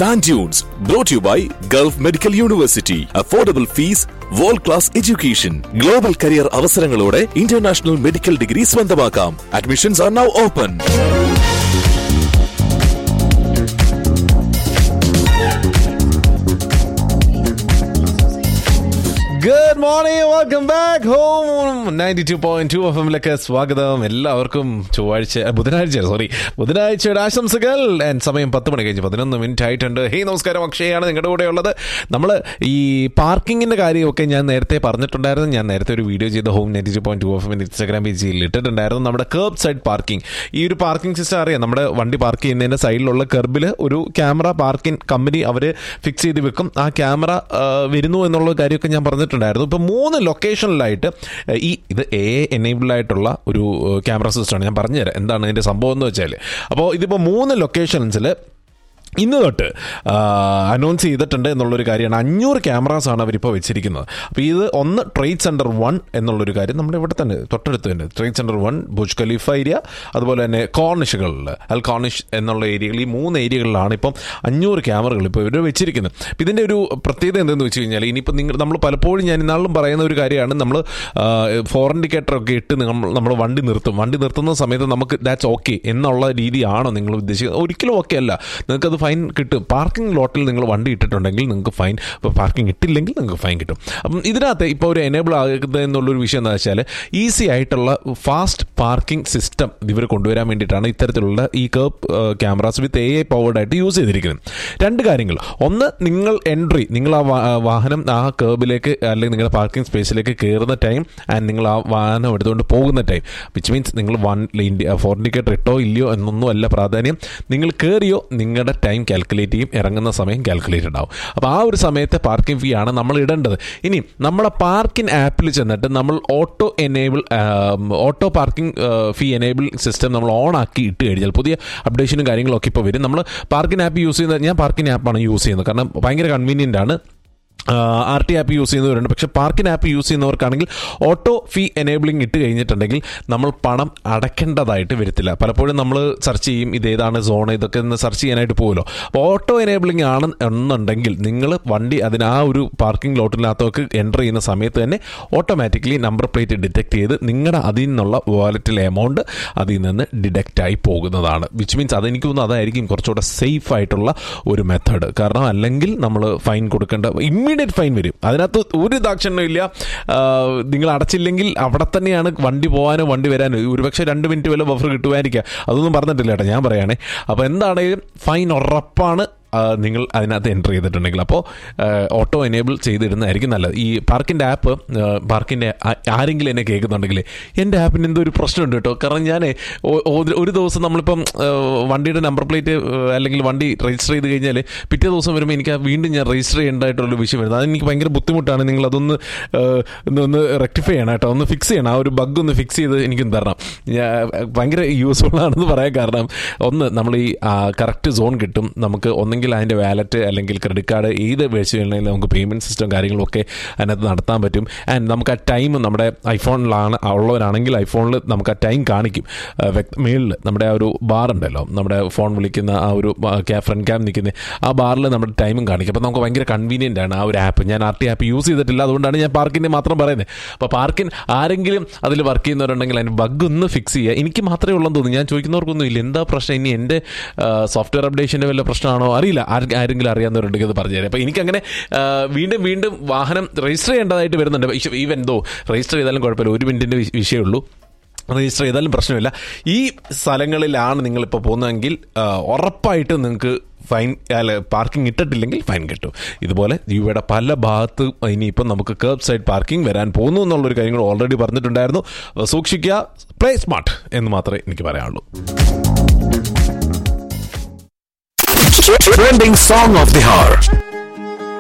Sand Dunes, brought to you by Gulf Medical University. Affordable fees, world class education global career അവസരങ്ങളോടെ international medical degree സ്വന്തമാക്കാം admissions are now open good morning welcome back home ninety two point two F എമ്മിലേക്ക് സ്വാഗതം എല്ലാവർക്കും ചൊവ്വാഴ്ച അഹ് ബുധനാഴ്ച sorry ബുധനാഴ്ചയുടെ ആശംസകൾ and സമയം പത്ത് മണി കഴിഞ്ഞ് പതിനൊന്ന് മിനിറ്റ് ആയിട്ടുണ്ട് ഹേയ് നമസ്കാരം അക്ഷയാണ് നിങ്ങളുടെ കൂടെ ഉള്ളത് നമ്മൾ ഈ പാർക്കിങ്ങിന്റെ കാര്യമൊക്കെ ഞാൻ നേരത്തെ പറഞ്ഞിട്ടുണ്ടായിരുന്നു ഞാൻ നേരത്തെ ഒരു വീഡിയോ ചെയ്ത home ninety two point two F എമ്മിന്റെ ഇൻസ്റ്റാഗ്രാം പേജിൽ ഇട്ടിട്ടുണ്ടായിരുന്നു നമ്മുടെ കേർബ് സൈഡ് പാർക്കിംഗ് ഈ ഒരു പാർക്കിംഗ് സിസ്റ്റം അറിയാം നമ്മുടെ വണ്ടി പാർക്ക് ചെയ്യുന്നതിന്റെ സൈഡിലുള്ള കെർബിൽ ഒരു ക്യാമറ പാർക്കിംഗ് കമ്പനി അവർ ഫിക്സ് ചെയ്ത് വെക്കും ആ ക്യാമറ വരുന്നു എന്നുള്ള കാര്യമൊക്കെ ഞാൻ പറഞ്ഞിട്ടുണ്ടായിരുന്നു ഇപ്പം മൂന്ന് ലൊക്കേഷനിലായിട്ട് ആ, ഈ ഇത് എ എനേബിൾഡ് ആയിട്ടുള്ള ഒരു ക്യാമറ സിസ്റ്റമാണ് ഞാൻ പറഞ്ഞുതരാം എന്താണ് ഇതിൻ്റെ സംഭവം എന്ന് വെച്ചാൽ അപ്പോൾ ഇതിപ്പോൾ മൂന്ന് ലൊക്കേഷൻസിൽ ഇന്ന് തൊട്ട് അനൗൺസ് ചെയ്തിട്ടുണ്ട് എന്നുള്ളൊരു കാര്യമാണ് അഞ്ഞൂറ് ക്യാമറാസ് ആണ് അവരിപ്പോൾ വെച്ചിരിക്കുന്നത് അപ്പോൾ ഇത് ഒന്ന് ട്രേഡ് സെൻറ്റർ വൺ എന്നുള്ളൊരു കാര്യം നമ്മുടെ ഇവിടെ തന്നെ തൊട്ടടുത്ത് തന്നെ trade centre one Burj Khalifa area അതുപോലെ തന്നെ കോർണിഷുകളിൽ അൽ കോർണിഷ് എന്നുള്ള ഏരിയകളിൽ ഈ മൂന്ന് ഏരിയകളിലാണ് ഇപ്പം അഞ്ഞൂറ് ക്യാമറകൾ ഇപ്പോൾ ഇവർ വെച്ചിരിക്കുന്നത് അപ്പോൾ ഇതിൻ്റെ ഒരു പ്രത്യേകത എന്തെന്ന് വെച്ച് കഴിഞ്ഞാൽ ഇനിയിപ്പോൾ നിങ്ങൾ നമ്മൾ പലപ്പോഴും ഞാൻ ഇന്നാളും പറയുന്ന ഒരു കാര്യമാണ് നമ്മൾ ഫോർ ഇൻഡിക്കേറ്റർ ഒക്കെ ഇട്ട് നമ്മൾ നമ്മൾ വണ്ടി നിർത്തും വണ്ടി നിർത്തുന്ന സമയത്ത് നമുക്ക് ദാറ്റ്സ് ഓക്കെ എന്നുള്ള രീതിയാണോ നിങ്ങൾ ഉദ്ദേശിക്കുന്നത് ഒരിക്കലും ഓക്കെ അല്ല നിങ്ങൾക്കത് ഫൈൻ കിട്ടും പാർക്കിംഗ് ലോട്ടിൽ നിങ്ങൾ വണ്ടി ഇട്ടിട്ടുണ്ടെങ്കിൽ നിങ്ങൾക്ക് ഫൈൻ ഇപ്പോൾ പാർക്കിംഗ് ഇട്ടില്ലെങ്കിൽ നിങ്ങൾക്ക് ഫൈൻ കിട്ടും അപ്പം ഇതിനകത്ത് ഇപ്പോൾ ഒരു എനേബിൾ ആകുന്നത് എന്നുള്ളൊരു വിഷയം എന്താ വെച്ചാൽ ഈസി ആയിട്ടുള്ള ഫാസ്റ്റ് പാർക്കിംഗ് സിസ്റ്റം ഇവർ കൊണ്ടുവരാൻ വേണ്ടിയിട്ടാണ് ഇത്തരത്തിലുള്ള ഈ കേപ്പ് cameras with A I powered ആയിട്ട് യൂസ് ചെയ്തിരിക്കുന്നത് രണ്ട് കാര്യങ്ങൾ ഒന്ന് നിങ്ങൾ എൻട്രി നിങ്ങൾ ആ വാ- വാഹനം ആ കേബിലേക്ക് അല്ലെങ്കിൽ നിങ്ങളുടെ പാർക്കിംഗ് സ്പേസിലേക്ക് കയറുന്ന ടൈം ആൻഡ് നിങ്ങൾ ആ വാഹനം എടുത്തുകൊണ്ട് പോകുന്ന ടൈം വിച്ച് മീൻസ് നിങ്ങൾ വൺ ഇന്ത്യ ഫോർ ഇൻഡിക്കേറ്റർ ഇട്ടോ ഇല്ലയോ എന്നൊന്നും അല്ല പ്രാധാന്യം നിങ്ങൾ കയറിയോ നിങ്ങളുടെ ടൈം കാൽക്കുലേറ്റ് ചെയ്യും ഇറങ്ങുന്ന സമയം കാൽക്കുലേറ്റഡ് ആവും അപ്പോൾ ആ ഒരു സമയത്തെ പാർക്കിംഗ് ഫീ ആണ് നമ്മൾ ഇടേണ്ടത് ഇനി നമ്മളെ പാർക്കിംഗ് ആപ്പിൽ ചെന്നിട്ട് നമ്മൾ auto enable auto parking fee enable system നമ്മൾ ഓൺ ആക്കി ഇട്ട് കഴിഞ്ഞാൽ പുതിയ അപ്ഡേഷനും കാര്യങ്ങളൊക്കെ ഇപ്പോൾ വരും നമ്മൾ പാർക്കിംഗ് ആപ്പ് യൂസ് ചെയ്യുന്നത് ഞാൻ പാർക്കിംഗ് ആപ്പാണ് യൂസ് ചെയ്യുന്നത് കാരണം ഭയങ്കര കൺവീനിയൻ്റ് ആണ് ആർ ടി ആപ്പ് യൂസ് ചെയ്യുന്നവരുണ്ട് പക്ഷെ പാർക്കിൻ ആപ്പ് യൂസ് ചെയ്യുന്നവർക്കാണെങ്കിൽ ഓട്ടോ ഫീ എനേബിളിംഗ് ഇട്ട് കഴിഞ്ഞിട്ടുണ്ടെങ്കിൽ നമ്മൾ പണം അടയ്ക്കേണ്ടതായിട്ട് വരത്തില്ല പലപ്പോഴും നമ്മൾ സെർച്ച് ചെയ്യും ഇത് ഏതാണ് സോൺ ഇതൊക്കെ ഒന്ന് സെർച്ച് ചെയ്യാനായിട്ട് പോകുമല്ലോ അപ്പോൾ ഓട്ടോ എനേബിളിംഗ് ആണ് എന്നുണ്ടെങ്കിൽ നിങ്ങൾ വണ്ടി അതിന് ആ ഒരു പാർക്കിംഗ് ലോട്ടിനകത്തൊക്കെ എൻ്റർ ചെയ്യുന്ന സമയത്ത് തന്നെ ഓട്ടോമാറ്റിക്കലി നമ്പർ പ്ലേറ്റ് ഡിറ്റക്ട് ചെയ്ത് നിങ്ങളുടെ അതിൽ നിന്നുള്ള വാലറ്റിലെ എമൗണ്ട് അതിൽ നിന്ന് ഡിഡക്റ്റ് ആയി പോകുന്നതാണ് വിച്ച് മീൻസ് അതെനിക്ക് തോന്നുന്നു അതായിരിക്കും കുറച്ചുകൂടെ സേഫ് ആയിട്ടുള്ള ഒരു മെത്തേഡ് കാരണം അല്ലെങ്കിൽ നമ്മൾ ഫൈൻ കൊടുക്കേണ്ട ഇമ്മീഡിയറ്റ് ഫൈൻ വരും അതിനകത്ത് ഒരു ദാക്ഷിണ്യം ഇല്ല ആ, നിങ്ങൾ അടച്ചില്ലെങ്കിൽ അവിടെ തന്നെയാണ് വണ്ടി പോകാനോ വണ്ടി വരാനോ ഒരുപക്ഷെ രണ്ട് മിനിറ്റ് വല്ല ബഫർ കിട്ടുമായിരിക്കാം അതൊന്നും പറഞ്ഞിട്ടില്ല കേട്ടോ ഞാൻ പറയുകയാണെ അപ്പോൾ എന്താണെങ്കിലും ഫൈൻ ഉറപ്പാണ് ആ, നിങ്ങൾ അതിനകത്ത് എൻ്റർ ചെയ്തിട്ടുണ്ടെങ്കിൽ അപ്പോൾ ഓട്ടോ എനേബിൾ ചെയ്തിടുന്നതായിരിക്കും നല്ലത് ഈ പാർക്കിൻ്റെ ആപ്പ് പാർക്കിൻ്റെ ആരെങ്കിലും എന്നെ കേൾക്കുന്നുണ്ടെങ്കിൽ എൻ്റെ ആപ്പിന് എന്തോ ഒരു പ്രശ്നമുണ്ട് കേട്ടോ കാരണം ഞാൻ ഒരു ദിവസം നമ്മളിപ്പം ആ, വണ്ടിയുടെ നമ്പർ പ്ലേറ്റ് അല്ലെങ്കിൽ വണ്ടി രജിസ്റ്റർ ചെയ്ത് കഴിഞ്ഞാൽ പിറ്റേ ദിവസം വരുമ്പോൾ എനിക്ക് ആ വീണ്ടും ഞാൻ രജിസ്റ്റർ ചെയ്യേണ്ടതായിട്ടുള്ള വിഷയം വരുന്നത് അതെനിക്ക് ഭയങ്കര ബുദ്ധിമുട്ടാണ് നിങ്ങൾ അതൊന്ന് ആ, ഒന്ന് ഒന്ന് റെക്ടിഫൈ ചെയ്യണം കേട്ടോ ഒന്ന് ഫിക്സ് ചെയ്യണം ആ ഒരു ബഗ് ഒന്ന് ഫിക്സ് ചെയ്ത് എനിക്ക് തരണം ഞാൻ ഭയങ്കര യൂസ്ഫുൾ ആണെന്ന് പറയാൻ കാരണം ഒന്ന് നമ്മൾ ഈ കറക്റ്റ് സോൺ കിട്ടും നമുക്ക് ഒന്നെങ്കിൽ അതിൻ്റെ വാലറ്റ് അല്ലെങ്കിൽ ക്രെഡിറ്റ് കാർഡ് ഏത് വെച്ച് വേണമെങ്കിലും നമുക്ക് പേയ്മെൻറ്റ് സിസ്റ്റം കാര്യങ്ങളൊക്കെ അതിനകത്ത് നടത്താൻ പറ്റും ആൻഡ് നമുക്ക് ആ ടൈം നമ്മുടെ ഐഫോണിലാണ് ഉള്ളവരാണെങ്കിൽ ഐഫോണിൽ നമുക്ക് ആ ടൈം കാണിക്കും മേളിൽ നമ്മുടെ ആ ഒരു ബാർ ഉണ്ടല്ലോ നമ്മുടെ ഫോൺ വിളിക്കുന്ന ആ ഒരു ഫ്രണ്ട് ക്യാം നിൽക്കുന്ന ആ ബാറിൽ നമ്മുടെ ടൈമും കാണിക്കും അപ്പോൾ നമുക്ക് ഭയങ്കര കൺവീനിയൻ്റ് ആണ് ആ ഒരു ആപ്പ് ഞാൻ ആർ ടി ആപ്പ് യൂസ് ചെയ്തിട്ടില്ല അതുകൊണ്ടാണ് ഞാൻ പാർക്കിൻ്റെ മാത്രം പറയുന്നത് അപ്പോൾ പാർക്കിൻ ആരെങ്കിലും അതിൽ വർക്ക് ചെയ്യുന്നവരുണ്ടെങ്കിൽ അതിന് ബഗ് ഒന്ന് ഫിക്സ് ചെയ്യുക എനിക്ക് മാത്രമേ ഉള്ളെന്ന് തോന്നുന്നു ഞാൻ ചോദിക്കുന്നവർക്കൊന്നും ഇല്ല എന്താ പ്രശ്നം ഇനി എൻ്റെ സോഫ്റ്റ്വെയർ അപ്ഡേഷൻ്റെ വല്ല പ്രശ്നമാണോ അറിയില്ല ആര് ആരെങ്കിലും അറിയാവുന്നവരുണ്ടെങ്കിൽ അത് പറഞ്ഞുതരാം അപ്പോൾ എനിക്കങ്ങനെ ആ, വീണ്ടും വീണ്ടും വാഹനം രജിസ്റ്റർ ചെയ്യേണ്ടതായിട്ട് വരുന്നുണ്ട് ഈവൻ എന്തോ രജിസ്റ്റർ ചെയ്താലും കുഴപ്പമില്ല ഒരു മിനിറ്റിൻ്റെ വിഷയമുള്ളൂ രജിസ്റ്റർ ചെയ്താലും പ്രശ്നമില്ല ഈ സ്ഥലങ്ങളിലാണ് നിങ്ങളിപ്പോൾ പോകുന്നതെങ്കിൽ ആ, ഉറപ്പായിട്ട് നിങ്ങൾക്ക് ഫൈൻ അല്ല പാർക്കിംഗ് ഇട്ടിട്ടില്ലെങ്കിൽ ഫൈൻ കിട്ടും ഇതുപോലെ യുവയുടെ പല ഭാഗത്ത് ഇനിയിപ്പം നമുക്ക് കേർബ് സൈഡ് പാർക്കിംഗ് വരാൻ പോകുന്നു എന്നുള്ളൊരു കാര്യം കൂടെ ഓൾറെഡി പറഞ്ഞിട്ടുണ്ടായിരുന്നു സൂക്ഷിക്കുക പ്ലേ സ്മാർട്ട് എന്ന് മാത്രമേ എനിക്ക് പറയാനുള്ളൂ Trending song of the hour.